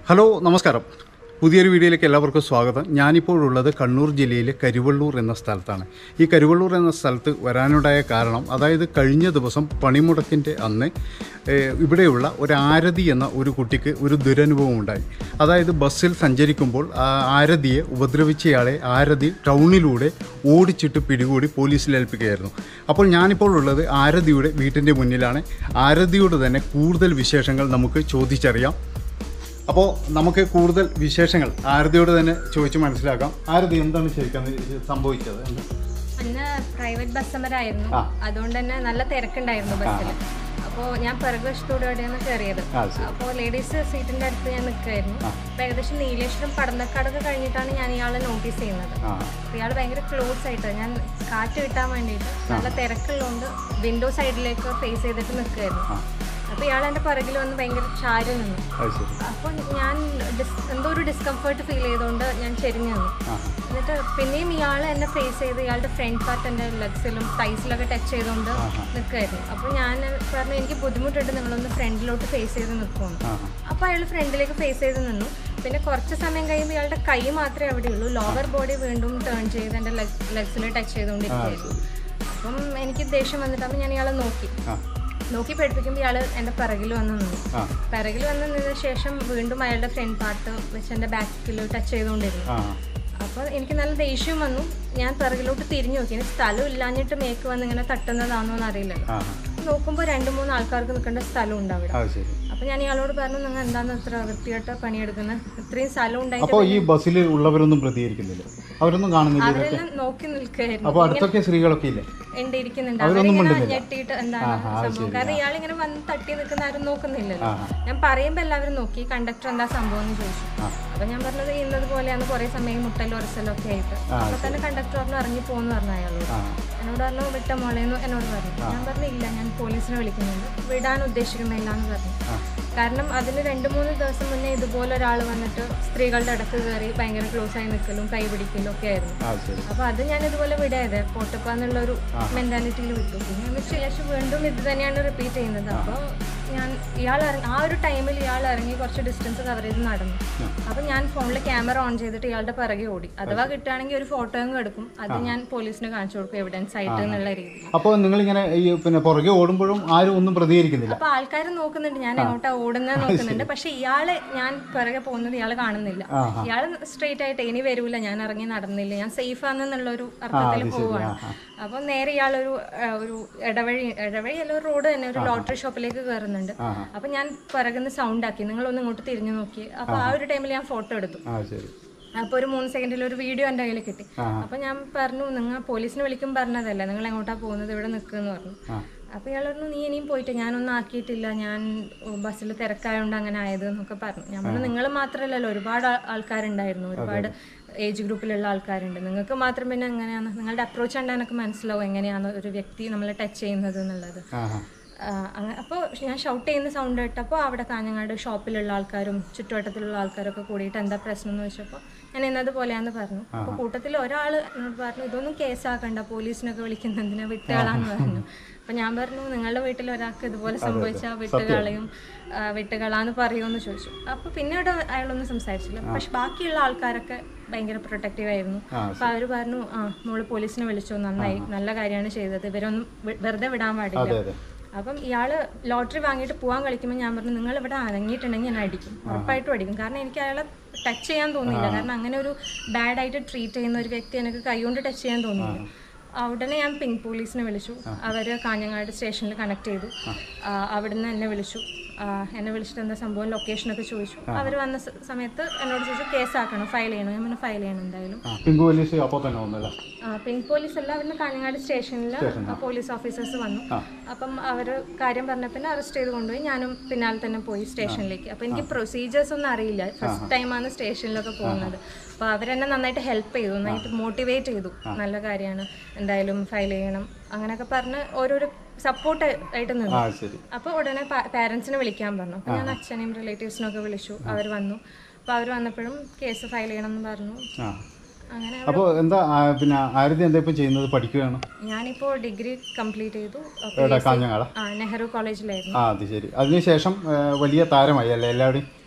Hello നമസ്കാരം പുതിയൊരു വീഡിയോയിലേക്ക് എല്ലാവർക്കും സ്വാഗതം ഞാനിപ്പോഴുള്ളത് കണ്ണൂർ ജില്ലയിലെ കരുവള്ളൂർ എന്ന സ്ഥലത്താണ് ഈ കരുവള്ളൂർ എന്ന സ്ഥലത്ത് വരാനുണ്ടായ കാരണം അതായത് കഴിഞ്ഞ ദിവസം പണിമുടക്കിൻ്റെ അന്ന് ഏഹ്, ഇവിടെയുള്ള ഒരു ആരതി എന്ന ഒരു കുട്ടിക്ക് ഒരു ദുരനുഭവം ഉണ്ടായി അതായത് ബസ്സിൽ സഞ്ചരിക്കുമ്പോൾ ആ ആരതിയെ ഉപദ്രവിച്ചയാളെ ആരതി ടൗണിലൂടെ ഓടിച്ചിട്ട് പിടികൂടി പോലീസിൽ ഏൽപ്പിക്കുകയായിരുന്നു അപ്പോൾ ഞാനിപ്പോൾ ഉള്ളത് ആരതിയുടെ വീട്ടിൻ്റെ മുന്നിലാണ് ആരതിയുടെ തന്നെ കൂടുതൽ വിശേഷങ്ങൾ നമുക്ക് ചോദിച്ചറിയാം അപ്പോൾ നമുക്ക് കൂടുതൽ വിശേഷങ്ങൾ ആരതിയോട് തന്നെ ചോദിച്ച് മനസ്സിലാക്കാം ആരതി എന്താണ് ശരിക്കും ഇത് സംഭവിച്ചത് എന്ത്? അന്ന് പ്രൈവറ്റ് ബസ് സമരമായിരുന്നു ആ. അതുകൊണ്ട് തന്നെ നല്ല തിരക്കുണ്ടായിരുന്നു ബസ്സിൽ അപ്പോൾ ഞാൻ പിറകുവശത്തോടെയാണ് കയറിയത് ആ, ശരി. അപ്പോൾ ലേഡീസ് സീറ്റിന്റെ അടുത്ത് ഞാൻ നിൽക്കുമായിരുന്നു അപ്പോൾ ഏകദേശം നീലേശ്വരം പടന്നക്കാടൊക്കെ കഴിഞ്ഞിട്ടാണ് ഞാൻ ഇയാളെ നോട്ടീസ് ചെയ്യുന്നത് ആ അപ്പോൾ ഇയാൾ ഭയങ്കര ക്ലോസ് ആയിട്ട് ഞാൻ കാറ്റ് കിട്ടാൻ വേണ്ടിയിട്ട് നല്ല തിരക്കുള്ളതുകൊണ്ട് വിൻഡോ സൈഡിലേക്ക് ഫേസ് ചെയ്തിട്ട് നിൽക്കുമായിരുന്നു ആ അപ്പോൾ ഇയാൾ എൻ്റെ പിറകിൽ വന്ന് ഭയങ്കര ചാരി നിന്നു അത് ശരി അപ്പോൾ ഞാൻ ഡിസ് എന്തോ ഒരു ഡിസ്കംഫർട്ട് ഫീൽ ചെയ്തുകൊണ്ട് ഞാൻ ചെരിഞ്ഞു നിന്നു ആ എന്നിട്ട് പിന്നെയും ഇയാൾ എന്നെ ഫേസ് ചെയ്ത് ഇയാളുടെ ഫ്രണ്ട് പാർട്ട് എൻ്റെ ലെഗ്സിലും തൈസിലൊക്കെ ടച്ച് ചെയ്തുകൊണ്ട് നിൽക്കുമായിരുന്നു അപ്പോൾ ഞാൻ പറഞ്ഞു എനിക്ക് ബുദ്ധിമുട്ടുണ്ട് നിങ്ങളൊന്ന് ഫ്രണ്ടിലോട്ട് ഫേസ് ചെയ്ത് നിൽക്കുമെന്ന് ആ അപ്പോൾ അയാൾ ഫ്രണ്ടിലേക്ക് ഫേസ് ചെയ്ത് നിന്നു പിന്നെ കുറച്ച് സമയം കഴിയുമ്പോൾ ഇയാളുടെ കൈ മാത്രമേ അവിടെയുള്ളൂ ലോവർ ബോഡി വീണ്ടും ടേൺ ചെയ്ത് എൻ്റെ ലെഗ്സിൽ ടച്ച് ചെയ്തുകൊണ്ടിരിക്കുകയായിരുന്നു അപ്പം എനിക്ക് ദേഷ്യം വന്നിട്ട് അപ്പം ഞാൻ ഇയാളെ നോക്കി ആ നോക്കി പഠിപ്പിക്കുമ്പോൾ ഇയാൾ എൻ്റെ പിറകിൽ വന്ന് നിന്നു ആ പിറകിൽ വന്ന് നിന്ന ശേഷം വീണ്ടും അയാളുടെ ഫ്രണ്ട് പാർട്ട് വെച്ച് എൻ്റെ ബാക്കിൽ ടച്ച് ചെയ്തുകൊണ്ടിരുന്നു ആ അപ്പോൾ എനിക്ക് നല്ല ദേഷ്യം വന്നു ഞാൻ പിറകിലോട്ട് തിരിഞ്ഞു നോക്കി ഇനി സ്ഥലം ഇല്ലാഞ്ഞിട്ട് മേക്ക് വന്ന് ഇങ്ങനെ തട്ടുന്നതാണോ എന്ന് അറിയില്ലല്ലോ ആ നോക്കുമ്പോൾ രണ്ട് മൂന്ന് ആൾക്കാർക്ക് നിൽക്കേണ്ട സ്ഥലം ഉണ്ട് അവിടെ അത് ശരി അപ്പോൾ ഞാൻ ഇയാളോട് പറഞ്ഞു നിങ്ങൾ എന്താണ് ഇത്ര വൃത്തിയായിട്ട് പണിയെടുക്കുന്നത് ഇത്രയും സ്ഥലം ഉണ്ടായിട്ട് അപ്പോൾ ഈ ബസ്സിൽ ഉള്ളവരൊന്നും പ്രതികരിക്കുന്നില്ല അവരൊന്നും കാണുന്നില്ല ഇതൊക്കെ അവരെല്ലാം നോക്കി നിൽക്കുകയായിരുന്നു അപ്പോൾ അടുത്തൊക്കെ സ്ത്രീകളൊക്കെ ഇല്ലേ ഉണ്ട് ഇരിക്കുന്നുണ്ട് അവരിങ്ങനെ ഞെട്ടിയിട്ട് എന്താണ് സംഭവം കാരണം ഇയാൾ ഇങ്ങനെ വന്ന് തട്ടി നിൽക്കുന്ന ആരും നോക്കുന്നില്ലല്ലോ ഞാൻ പറയുമ്പോൾ എല്ലാവരും നോക്കി കണ്ടക്ടർ എന്താ സംഭവം എന്ന് ചോദിച്ചു അപ്പൊ ഞാൻ പറഞ്ഞത് ഇന്നത് പോലെയാണ് കുറെ സമയം മുട്ടലും ഉറസലും ഒക്കെ ആയിട്ട് അപ്പൊ തന്നെ കണ്ടക്ടർ പറഞ്ഞു ഇറങ്ങി പോകുന്നു പറഞ്ഞു അയാളോട് ആ എന്നോട് പറഞ്ഞു വിട്ട മോളേന്ന് എന്നോട് പറഞ്ഞു ഞാൻ പറഞ്ഞു ഇല്ല ഞാൻ പോലീസിനെ വിളിക്കുന്നുണ്ട് വിടാൻ ഉദ്ദേശിക്കുന്നില്ല എന്ന് പറഞ്ഞു കാരണം അതിന് രണ്ട് മൂന്ന് ദിവസം മുന്നേ ഇതുപോലെ ഒരാൾ വന്നിട്ട് സ്ത്രീകളുടെ അടുത്ത് കയറി ഭയങ്കര ക്ലോസ് ആയി നിൽക്കലും കൈ പിടിക്കലും ഒക്കെ ആയിരുന്നു ആ ശരി അപ്പൊ അത് ഞാൻ ഇതുപോലെ വിടാതെ പോട്ടപ്പാന്നുള്ള ഒരു മെന്റാലിറ്റിയിൽ വിട്ടു പിന്നെ വെച്ച് ശേഷം വീണ്ടും ഇത് തന്നെയാണ് റിപ്പീറ്റ് ചെയ്യുന്നത് അപ്പോൾ ഞാൻ ഇയാൾ ഇറങ്ങി ആ ഒരു ടൈമിൽ ഇയാൾ ഇറങ്ങി കുറച്ച് ഡിസ്റ്റൻസ് കവർ ചെയ്ത് നടന്നു അപ്പൊ ഞാൻ ഫോണിൽ ക്യാമറ ഓൺ ചെയ്തിട്ട് ഇയാളുടെ പിറകെ ഓടി അഥവാ കിട്ടുകയാണെങ്കിൽ ഒരു ഫോട്ടോ അങ്ങ് എടുക്കും അത് ഞാൻ പോലീസിന് കാണിച്ചു കൊടുക്കും എവിഡൻസ് ആയിട്ട് എന്നുള്ള രീതിയിൽ അപ്പോൾ നിങ്ങളിങ്ങനെ ഈ പിന്നെ പുറകെ ഓടുമ്പോഴും ആരും ഒന്നും പ്രതികരിക്കുന്നില്ല അപ്പൊ ആൾക്കാർ നോക്കുന്നുണ്ട് ഞാൻ എങ്ങോട്ടാ ഓടുന്നത് നോക്കുന്നുണ്ട് പക്ഷെ ഇയാളെ ഞാൻ പിറകെ പോകുന്നത് ഇയാൾ കാണുന്നില്ല ഇയാൾ സ്ട്രെയിറ്റ് ആയിട്ട് ഇനി വരൂല ഞാൻ ഇറങ്ങി നടന്നില്ല ഞാൻ സേഫ് ആണെന്നുള്ള ഒരു അർത്ഥത്തിൽ പോവാണ് അപ്പൊ നേരെ ഇയാളൊരു ആ, ഒരു ഇടവഴി ഇടവഴി അല്ല ഒരു റോഡ് തന്നെ ഒരു ലോട്ടറി ഷോപ്പിലേക്ക് കയറുന്നുണ്ട് അപ്പൊ ഞാൻ പിറകുന്ന സൗണ്ട് ആക്കി നിങ്ങളൊന്ന് ഇങ്ങോട്ട് തിരിഞ്ഞു നോക്കി അപ്പൊ ആ ഒരു ടൈമിൽ ഞാൻ ഫോട്ടോ എടുത്തു ആ ശരി അപ്പൊ ഒരു മൂന്ന് സെക്കൻഡിൽ ഒരു വീഡിയോ എൻ്റെ കയ്യിൽ കിട്ടി അപ്പൊ ഞാൻ പറഞ്ഞു നിങ്ങൾ പോലീസിനെ വിളിക്കും പറഞ്ഞതല്ലേ നിങ്ങൾ എങ്ങോട്ടാ പോകുന്നത് ഇവിടെ നിൽക്കുമെന്ന് പറഞ്ഞു അപ്പൊ ഇയാൾ പറഞ്ഞു നീ ഇനിയും പോയിട്ട് ഞാനൊന്നും ആക്കിയിട്ടില്ല ഞാൻ ബസ്സിൽ തിരക്കായോണ്ട് അങ്ങനെ ആയത് എന്നൊക്കെ പറഞ്ഞു ഞാൻ പറഞ്ഞു നിങ്ങൾ മാത്രമല്ലല്ലോ ഒരുപാട് ആ- ആൾക്കാരുണ്ടായിരുന്നു ഒരുപാട് ഏജ് ഗ്രൂപ്പിലുള്ള ആൾക്കാരുണ്ട് നിങ്ങൾക്ക് മാത്രം പിന്നെ എങ്ങനെയാണ് നിങ്ങളുടെ അപ്രോച്ച് കണ്ടാൽ എനിക്ക് മനസ്സിലാവും എങ്ങനെയാണ് ഒരു വ്യക്തി നമ്മളെ ടച്ച് ചെയ്യുന്നത് എന്നുള്ളത് ആ ആ അപ്പോൾ ഞാൻ ഷൗട്ട് ചെയ്യുന്ന സൗണ്ട് കേട്ടപ്പോൾ അവിടെ കാഞ്ഞങ്ങാട് ഷോപ്പിലുള്ള ആൾക്കാരും ചുറ്റുവട്ടത്തിലുള്ള ആൾക്കാരൊക്കെ കൂടിയിട്ട് എന്താ പ്രശ്നം എന്ന് വെച്ചപ്പോൾ ഞാൻ എന്നതുപോലെയാന്ന് പറഞ്ഞു അപ്പോൾ കൂട്ടത്തിൽ ഒരാൾ എന്നോട് പറഞ്ഞു ഇതൊന്നും കേസാക്കണ്ട പോലീസിനൊക്കെ വിളിക്കുന്ന എന്തിനാ വിട്ടുകളാന്ന് പറഞ്ഞു അപ്പം ഞാൻ പറഞ്ഞു നിങ്ങളുടെ വീട്ടിൽ ഒരാൾക്ക് ഇതുപോലെ സംഭവിച്ചാൽ വിട്ടുകളയും ആ, വിട്ടുകളാന്ന് പറയുമെന്ന് ചോദിച്ചു അപ്പോൾ പിന്നീട് അയാളൊന്നും സംസാരിച്ചില്ല പക്ഷെ ബാക്കിയുള്ള ആൾക്കാരൊക്കെ ഭയങ്കര പ്രൊട്ടക്റ്റീവ് ആയിരുന്നു അപ്പോൾ അവർ പറഞ്ഞു ആ മോള് പോലീസിനെ വിളിച്ചു നന്നായി നല്ല കാര്യമാണ് ചെയ്തത് ഇവരൊന്നും വെ- വെറുതെ വിടാൻ പാടില്ല അതെ അതെ അപ്പം ഇയാള് ലോട്ടറി വാങ്ങിയിട്ട് പോകാൻ കളിക്കുമ്പോൾ ഞാൻ പറഞ്ഞു നിങ്ങൾ ഇവിടെ അനങ്ങിയിട്ടുണ്ടെങ്കിൽ ഞാൻ അടിക്കും ഉറപ്പായിട്ടും അടിക്കും കാരണം എനിക്ക് അയാളെ ടച്ച് ചെയ്യാൻ തോന്നിയില്ല കാരണം അങ്ങനെ ഒരു ബാഡ് ആയിട്ട് ട്രീറ്റ് ചെയ്യുന്ന ഒരു വ്യക്തി എനിക്ക് കൈകൊണ്ട് ടച്ച് ചെയ്യാൻ തോന്നിയില്ല ആ, ഉടനെ ഞാൻ പിങ്ക് പോലീസിനെ വിളിച്ചു അവർ കാഞ്ഞങ്ങാട് സ്റ്റേഷനിൽ കണക്ട് ചെയ്തു ആ, അവിടുന്ന് എന്നെ വിളിച്ചു ആ, എന്നെ വിളിച്ചിട്ട് എന്താ സംഭവം ലൊക്കേഷനൊക്കെ ചോദിച്ചു അവർ വന്ന സ- സമയത്ത് എന്നോട് ചോദിച്ചു കേസാക്കണം ഫയൽ ചെയ്യണം ഞാൻ പറഞ്ഞു ഫയൽ ചെയ്യണം എന്തായാലും ആ പിങ്ക് പോലീസ് അപ്പോൾ തന്നെ വന്നല്ലേ ആ, പിങ്ക് പോലീസ് എല്ലാം അവിടുന്ന് കാഞ്ഞങ്ങാട് സ്റ്റേഷനിൽ പോലീസ് ഓഫീസേഴ്സ് വന്നു അപ്പം അവർ കാര്യം പറഞ്ഞ പിന്നെ അറസ്റ്റ് ചെയ്ത് കൊണ്ടുപോയി ഞാനും പിന്നാലെ തന്നെ പോയി സ്റ്റേഷനിലേക്ക് അപ്പം എനിക്ക് പ്രൊസീജിയേഴ്സ് ഒന്നും അറിയില്ല ഫസ്റ്റ് ടൈമാണ് സ്റ്റേഷനിലൊക്കെ പോകുന്നത് അപ്പോൾ അവരെന്നെ നന്നായിട്ട് ഹെൽപ്പ് ചെയ്തു നന്നായിട്ട് മോട്ടിവേറ്റ് ചെയ്തു നല്ല കാര്യമാണ് എന്തായാലും ഫയൽ ചെയ്യണം അങ്ങനെയൊക്കെ പറഞ്ഞ് ഓരോരോ സപ്പോർട്ട് ആയിട്ട് നിന്നു ആ ശരി അപ്പോൾ ഉടനെ പാരൻസിനെ വിളിക്കാൻ പറഞ്ഞു അപ്പോൾ ഞാൻ അച്ഛനെയും റിലേറ്റീവ്സിനും ഒക്കെ വിളിച്ചു അവർ വന്നു അപ്പോൾ അവർ വന്നപ്പോഴും കേസ് ഫയൽ ചെയ്യണം എന്ന് പറഞ്ഞു ആ അങ്ങനെ അപ്പോൾ എന്താ ആ, പിന്നെ ആരതി എന്താ ഇപ്പം ചെയ്യുന്നത് പഠിക്കുകയാണ് ഞാനിപ്പോൾ ഡിഗ്രി കംപ്ലീറ്റ് ചെയ്തു അപ്പോൾ എവിടെ കാഞ്ഞങ്ങാട ആ നെഹ്റു കോളേജിലായിരുന്നു ആ അത് ശരി അതിനുശേഷം ആ, വലിയ താരമായി അല്ലേ എല്ലാവരുടെയും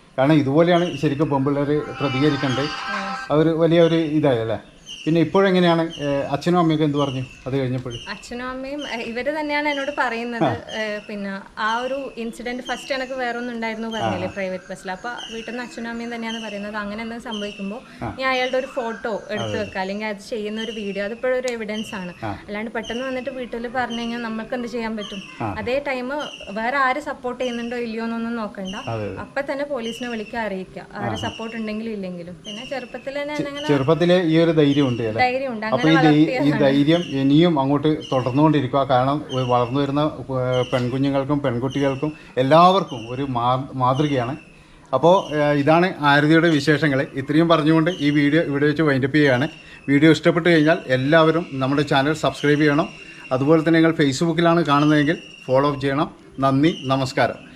കാരണം ഇതുപോലെയാണ് ശരിക്കും പെൺപിള്ളേർ പ്രതികരിക്കേണ്ടത് അതൊരു വലിയ ഒരു ഇതായല്ലേ പിന്നെ ഇപ്പോഴെങ്ങനെയാണ് ഏഹ്, അച്ഛനും അമ്മയൊക്കെ എന്ത് പറഞ്ഞു അത് കഴിഞ്ഞപ്പോൾ അച്ഛനും അമ്മയും ഏഹ്, ഇവര് തന്നെയാണ് എന്നോട് പറയുന്നത് ഏഹ്, പിന്നെ ആ ഒരു ഇൻസിഡന്റ് ഫസ്റ്റ് എനിക്ക് വേറെ ഒന്നും ഉണ്ടായിരുന്നു പറഞ്ഞില്ലേ പ്രൈവറ്റ് ബസ്സിൽ അപ്പൊ വീട്ടിൽ നിന്ന് അച്ഛനും അമ്മയും തന്നെയാണ് പറയുന്നത് അങ്ങനെ എന്തെങ്കിലും സംഭവിക്കുമ്പോൾ ഞാൻ അയാളുടെ ഒരു ഫോട്ടോ എടുത്തു വെക്കുക അല്ലെങ്കിൽ അത് ചെയ്യുന്ന ഒരു വീഡിയോ അതിപ്പോഴും ഒരു എവിഡൻസ് ആണ് അല്ലാണ്ട് പെട്ടെന്ന് വന്നിട്ട് വീട്ടിൽ പറഞ്ഞു കഴിഞ്ഞാൽ നമുക്ക് എന്ത് ചെയ്യാൻ പറ്റും അതേ ടൈം വേറെ ആര് സപ്പോർട്ട് ചെയ്യുന്നുണ്ടോ ഇല്ലയോ എന്നൊന്നും നോക്കണ്ട അപ്പൊ തന്നെ പോലീസിനെ വിളിക്കുക അറിയിക്കുക ആര് സപ്പോർട്ട് ഉണ്ടെങ്കിലും ഇല്ലെങ്കിലും പിന്നെ ചെറുപ്പത്തിൽ തന്നെ എന്നെ അങ്ങനെ ചെറുപ്പത്തിലെ ഈ ഒരു ധൈര്യം ഉണ്ട് അല്ലേ ധൈര്യം ഉണ്ട് അപ്പോൾ ഈ ധൈ- ഈ ധൈര്യം ഇനിയും അങ്ങോട്ട് തുടർന്നുകൊണ്ടിരിക്കുക കാരണം ഒരു വളർന്നു വരുന്ന ഏഹ്, പെൺകുഞ്ഞുങ്ങൾക്കും പെൺകുട്ടികൾക്കും എല്ലാവർക്കും ഒരു മാ- മാതൃകയാണ് അപ്പോൾ ഏഹ്, ഇതാണ് ആരതിയുടെ വിശേഷങ്ങൾ ഇത്രയും പറഞ്ഞുകൊണ്ട് ഈ വീഡിയോ ഇവിടെ വെച്ച് വൈൻഡപ്പ് ചെയ്യുകയാണ് വീഡിയോ ഇഷ്ടപ്പെട്ടു കഴിഞ്ഞാൽ എല്ലാവരും നമ്മുടെ ചാനൽ സബ്സ്ക്രൈബ് ചെയ്യണം അതുപോലെ തന്നെ നിങ്ങൾ ഫേസ്ബുക്കിലാണ് കാണുന്നതെങ്കിൽ ഫോളോ ചെയ്യണം നന്ദി നമസ്കാരം